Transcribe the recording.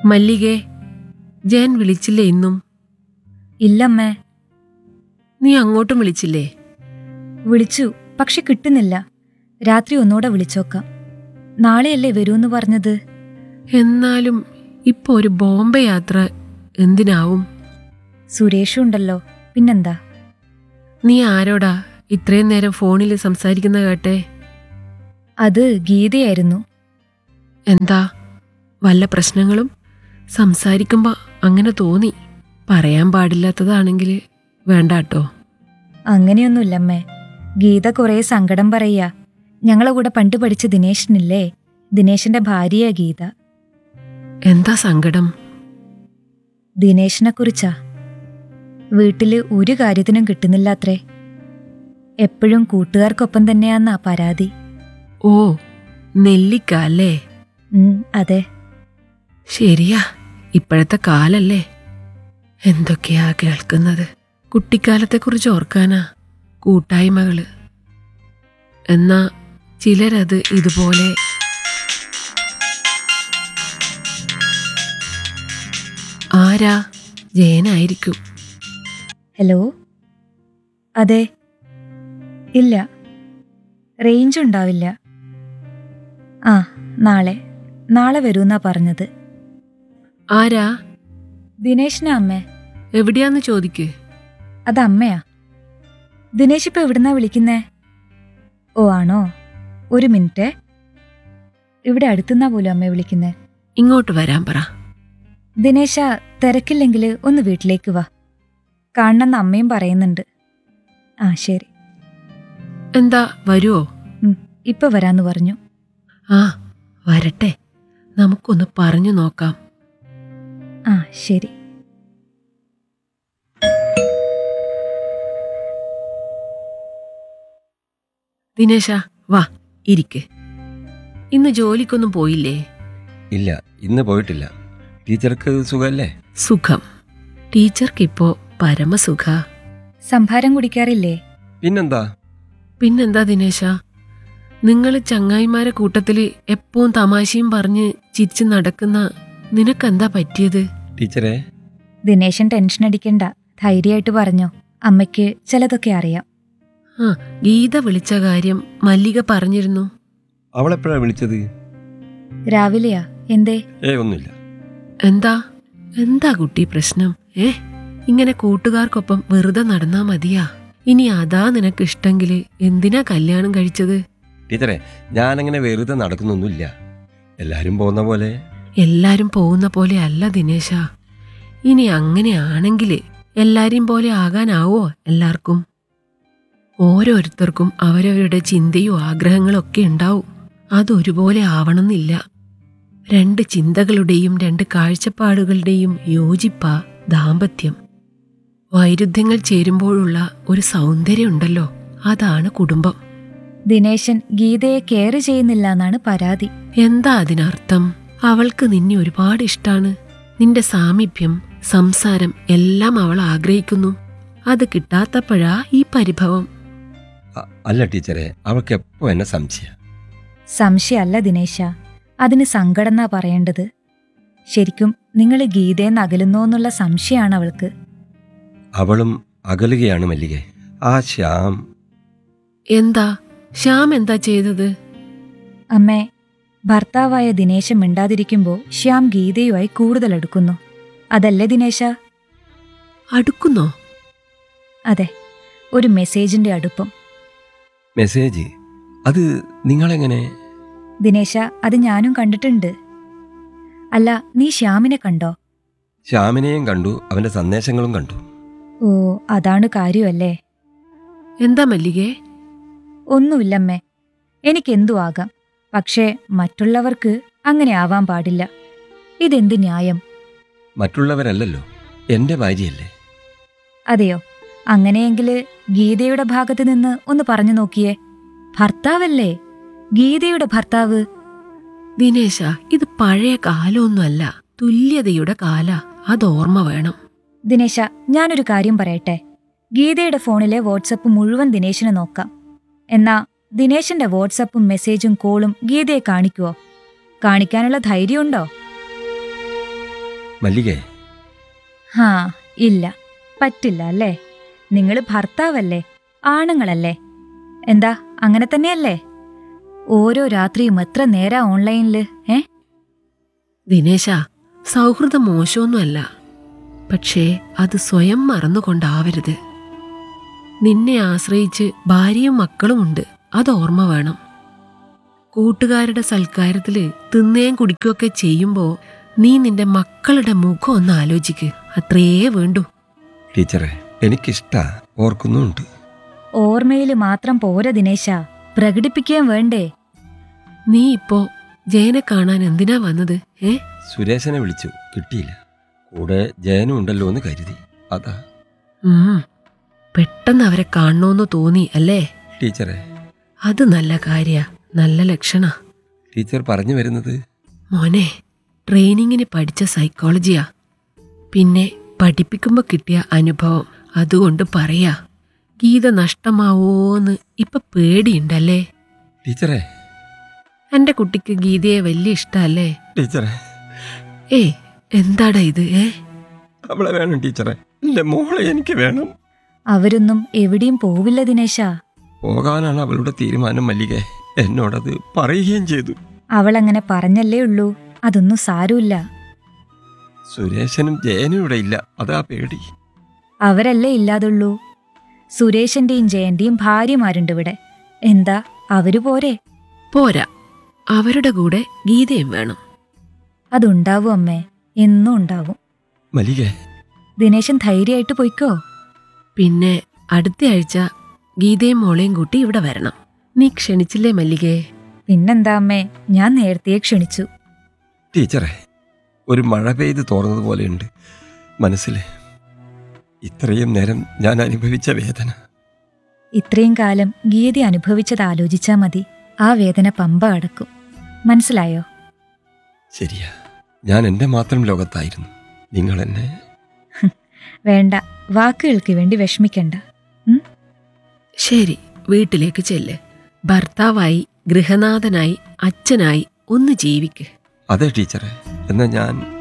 മല്ലികേ ജയൻ വിളിച്ചില്ലേ ഇന്നും ഇല്ലമ്മേ നീ അങ്ങോട്ടും വിളിച്ചില്ലേ വിളിച്ചു പക്ഷെ കിട്ടുന്നില്ല രാത്രി ഒന്നുകൂടെ വിളിച്ചോക്കാം നാളെയല്ലേ വരൂന്ന് പറഞ്ഞത് എന്നാലും ഇപ്പൊ ഒരു ബോംബെ യാത്ര എന്തിനാവും സുരേഷും ഉണ്ടല്ലോ പിന്നെന്താ നീ ആരോടാ ഇത്രയും നേരം ഫോണിൽ സംസാരിക്കുന്ന കേട്ടെ അത് ഗീതയായിരുന്നു എന്താ വല്ല പ്രശ്നങ്ങളും സംസാരിക്കുമ്പോ അങ്ങനെ തോന്നി പറയാൻ പാടില്ലാത്തതാണെങ്കിൽ വേണ്ടാട്ടോ അങ്ങനെയൊന്നുമില്ലമ്മേ ഗീത കുറേ സങ്കടം പറയാ ഞങ്ങളെ കൂടെ പണ്ട് പഠിച്ച ദിനേശനില്ലേ ദിനേശന്റെ ഭാര്യയാ ഗീത എന്താ സങ്കടം ദിനേശനെ കുറിച്ചാ വീട്ടില് ഒരു കാര്യത്തിനും കിട്ടുന്നില്ലാത്രേ എപ്പോഴും കൂട്ടുകാർക്കൊപ്പം തന്നെയാന്നാ പരാതി ഓ നെല്ലിക്ക അല്ലേ ഉം, അതെ ശരിയാ ഇപ്പോഴത്തെ കാലല്ലേ എന്തൊക്കെയാ കേൾക്കുന്നത് കുട്ടിക്കാലത്തെക്കുറിച്ച് ഓർക്കാനാ കൂട്ടായ്മകള് എന്നാ ചിലരത് ഇതുപോലെ ആരാ ജയനായിരിക്കും ഹലോ അതെ ഇല്ല റേഞ്ച് ഉണ്ടാവില്ല ആ നാളെ നാളെ വരൂന്നാ പറഞ്ഞത് ആരാ ദിനേശിനാ അമ്മേ എവിടെയാന്ന് ചോദിക്ക് അത് അമ്മയാ ദിനേശ് ഇപ്പൊ എവിടുന്നാ വിളിക്കുന്നേ ഓ ആണോ ഒരു മിനിറ്റ് ഇവിടെ അടുത്തുനിന്നാ പോലും അമ്മയെ വിളിക്കുന്നേ ഇങ്ങോട്ട് വരാൻ പറ ദിനേശ തിരക്കില്ലെങ്കിൽ ഒന്ന് വീട്ടിലേക്ക് വാ കാണണമെന്ന് അമ്മയും പറയുന്നുണ്ട് ആ ശരി എന്താ വരുവോ ഉം, ഇപ്പൊ വരാന്ന് പറഞ്ഞു ആ വരട്ടെ നമുക്കൊന്ന് പറഞ്ഞു നോക്കാം ആ ശരി ദിനേശ വാ ഇരിക്ക് ഇന്ന് ജോലിക്കൊന്നും പോയില്ലേ ഇല്ല ഇന്ന് പോയിട്ടില്ല ടീച്ചർക്ക് സുഖമല്ലേ സുഖം ടീച്ചർക്കിപ്പോ പരമസുഖ സംഭാരം കുടിക്കാറില്ലേ പിന്നെന്താ പിന്നെന്താ ദിനേശ നിങ്ങൾ ചങ്ങായിമാരെ കൂട്ടത്തില് എപ്പോഴും തമാശയും പറഞ്ഞ് ചിരിച്ച് നടക്കുന്ന നിനക്കെന്താ പറ്റിയത് ടീച്ചറെ ദിനേശൻ ടെൻഷൻ അടിക്കണ്ട ധൈര്യമായിട്ട് പറഞ്ഞോ അമ്മയ്ക്ക് ചിലതൊക്കെ അറിയാം ആ ഗീത വിളിച്ച കാര്യം മല്ലിക പറഞ്ഞിരുന്നു അവളെപ്പോഴാ വിളിച്ചത് രാവിലെയാ എന്തേ ഏ ഒന്നുമില്ല എന്താ എന്താ കുട്ടി പ്രശ്നം ഏ ഇങ്ങനെ കൂട്ടുകാർക്കൊപ്പം വെറുതെ നടന്നാ മതിയാ ഇനി അതാ നിനക്ക് ഇഷ്ടങ്കില് എന്തിനാ കല്യാണം കഴിച്ചത് ടീച്ചറെ ഞാനങ്ങനെ വെറുതെ നടക്കുന്നൊന്നുമില്ല എല്ലാരും പോകുന്ന പോലെ എല്ലാരും പോകുന്ന പോലെ അല്ല ദിനേശ ഇനി അങ്ങനെയാണെങ്കില് എല്ലാരെയും പോലെ ആകാനാവോ എല്ലാവർക്കും ഓരോരുത്തർക്കും അവരവരുടെ ചിന്തയും ആഗ്രഹങ്ങളും ഒക്കെ ഉണ്ടാവും അതൊരുപോലെ ആവണമെന്നില്ല രണ്ട് ചിന്തകളുടെയും രണ്ട് കാഴ്ചപ്പാടുകളുടെയും യോജിപ്പ ദാമ്പത്യം വൈരുദ്ധ്യങ്ങൾ ചേരുമ്പോഴുള്ള ഒരു സൗന്ദര്യമുണ്ടല്ലോ അതാണ് കുടുംബം ദിനേശൻ ഗീതയെ കെയർ ചെയ്യുന്നില്ല എന്നാണ് പരാതി എന്താ അതിനർത്ഥം അവൾക്ക് നിന്നെ ഒരുപാട് ഇഷ്ടാണ് നിന്റെ സാമീപ്യം സംസാരം എല്ലാം അവൾ ആഗ്രഹിക്കുന്നു അത് കിട്ടാത്തപ്പോഴാ ഈ പരിഭവം അ- അല്ല ടീച്ചറെ അവൾക്ക് എപ്പോ എന്നെ സംശയ സംശയമല്ല ദിനേശ അതിന് സങ്കടം എന്നാ പറയേണ്ടത് ശരിക്കും നിങ്ങൾ ഗീതയെന്ന് അകലുന്നോ എന്നുള്ള സംശയമാണ് അവൾക്ക് അവളും അകലുകയാണ് മല്ലികെ ആ ശ്യാം എന്താ ശ്യാം എന്താ ചെയ്തത് അമ്മേ ഭർത്താവായ ദിനേശൻ മിണ്ടാതിരിക്കുമ്പോൾ ശ്യാം ഗീതയുമായി കൂടുതൽ അടുക്കുന്നു അതല്ലേ ദിനേശ അടുക്കുന്നോ അതെ ഒരു മെസ്സേജിന്റെ അടുപ്പം മെസ്സേജ് അത് നിങ്ങളെങ്ങനെ ദിനേശ അത് ഞാനും കണ്ടിട്ടുണ്ട് അല്ല നീ ശ്യാമിനെ കണ്ടോ ശ്യാമിനെയും കണ്ടു അവന്റെ സന്ദേശങ്ങളും കണ്ടു ഓ അതാണ് കാര്യമല്ലേ എന്താ മല്ലികേ ഒന്നുമില്ലമ്മേ എനിക്കെന്തു ആകാം പക്ഷേ മറ്റുള്ളവർക്ക് അങ്ങനെ ആവാൻ പാടില്ല ഇതെന്ത് ന്യായം മറ്റുള്ളവരല്ലല്ലോ എന്റെ ഭാര്യയല്ലേ അതെയോ അങ്ങനെയെങ്കില് ഗീതയുടെ ഭാഗത്ത് നിന്ന് ഒന്ന് പറഞ്ഞു നോക്കിയേ ഭർത്താവല്ലേ ഗീതയുടെ ഭർത്താവ് ദിനേശ ഇത് പഴയ കാലമൊന്നുമല്ല തുല്യതയുടെ കാല അതോർമ്മ വേണം ദിനേശ ഞാനൊരു കാര്യം പറയട്ടെ ഗീതയുടെ ഫോണിലെ വാട്സപ്പ് മുഴുവൻ ദിനേശിന് നോക്കാം എന്നാ ദിനേശിന്റെ വാട്സപ്പും മെസ്സേജും കോളും ഗീതയെ കാണിക്കുവോ കാണിക്കാനുള്ള ധൈര്യമുണ്ടോ മല്ലികേ ഹാ ഇല്ല പറ്റില്ല അല്ലേ നിങ്ങൾ ഭർത്താവല്ലേ ആണുങ്ങളല്ലേ എന്താ അങ്ങനെ തന്നെയല്ലേ ഓരോ രാത്രിയും എത്ര നേരാ ഓൺലൈനില് ഏ ദിനേശ സൗഹൃദം മോശമൊന്നുമല്ല പക്ഷേ അത് സ്വയം മറന്നുകൊണ്ടാവരുത് നിന്നെ ആശ്രയിച്ച് ഭാര്യയും മക്കളുമുണ്ട് അത് ഓർമ്മ വേണം കൂട്ടുകാരുടെ സൽക്കാരത്തില് തിന്നേം കുടിക്കുകയൊക്കെ ചെയ്യുമ്പോ നീ നിന്റെ മക്കളുടെ മുഖം ഒന്ന് ആലോചിക്ക് അത്രയേ വേണ്ടൂ ടീച്ചറെ എനിക്കിഷ്ടാ ഓർക്കുന്നുണ്ട് ഓർമ്മയിൽ മാത്രം പോര ദിനേശ പ്രകടിപ്പിക്കാൻ വേണ്ടേ നീ ഇപ്പോ ജയനെ കാണാൻ എന്തിനാ വന്നത് ഏ സുരേശനെ വിളിച്ചു കിട്ടിയില്ല കൂടെ ജയനും ഉണ്ടല്ലോ എന്ന് കരുതി അതാ ഉം പെട്ടെന്ന് അവരെ കാണണോന്ന് തോന്നി അല്ലേ ടീച്ചറെ അത് നല്ല കാര്യ നല്ല ലക്ഷണ ടീച്ചർ പറഞ്ഞു വരുന്നത് മോനെ ട്രെയിനിങ്ങിന് പഠിച്ച സൈക്കോളജിയാ പിന്നെ പഠിപ്പിക്കുമ്പോ കിട്ടിയ അനുഭവം അതുകൊണ്ട് പറയാ ഗീത നഷ്ടമാവോന്ന് ഇപ്പൊ പേടിയുണ്ടല്ലേ ടീച്ചറെ എന്റെ കുട്ടിക്ക് ഗീതയെ വലിയ ഇഷ്ടല്ലേ ടീച്ചറെ ഏ എന്താടാ ഇത് ഏ അവളെ വേണം ടീച്ചറെ എന്റെ മോളെ എനിക്ക് വേണം അവരൊന്നും എവിടെയും പോവില്ല ദിനേശ പോകാനാണ് അവളുടെ തീരുമാനം മല്ലികെ എന്നോടത് പറയുകയും ചെയ്തു അവളങ്ങനെ പറഞ്ഞല്ലേ ഉള്ളൂ അതൊന്നും സാരമില്ല സുരേശനും ജയനും ഇവിടെ ഇല്ല അതാ പേടി അവരല്ലേ ഇല്ലാതുള്ളൂ സുരേഷന്റെയും ജയന്റെയും ഭാര്യമാരുണ്ട് ഇവിടെ എന്താ അവര് പോരെ പോരാ അവരുടെ കൂടെ ഗീതയും വേണം അതുണ്ടാവും അമ്മേ എന്നും ഉണ്ടാവും മല്ലികെ ദിനേശൻ ധൈര്യമായിട്ട് പൊയ്ക്കോ പിന്നെ അടുത്ത ആഴ്ച ഗീതയും മോളെയും കൂട്ടി ഇവിടെ വരണം നീ ക്ഷണിച്ചില്ലേ മല്ലികേ പിന്നെന്താ അമ്മേ ഞാൻ നേരത്തെ ക്ഷണിച്ചു ടീച്ചറെ ഒരു മഴ പെയ്ത് തോർന്നതുപോലെയുണ്ട് മനസ്സിൽ ഇത്രയും നേരം ഞാൻ അനുഭവിച്ച വേദന ഇത്രയും കാലം ഗീത അനുഭവിച്ചത് ആലോചിച്ചാ മതി ആ വേദന പമ്പ അടക്കും മനസ്സിലായോ ശരിയാ ഞാൻ എൻ്റെ മാത്രം ലോകത്തായിരുന്നു നിങ്ങൾ എന്നെ വേണ്ട വാക്കുകൾക്ക് വേണ്ടി വിഷമിക്കണ്ട ശരി വീട്ടിലേക്ക് ചെല്ല് ഭർത്താവായി ഗൃഹനാഥനായി അച്ഛനായി ഒന്ന് ജീവിക്ക് അതെ ടീച്ചറെ എന്നാൽ ഞാൻ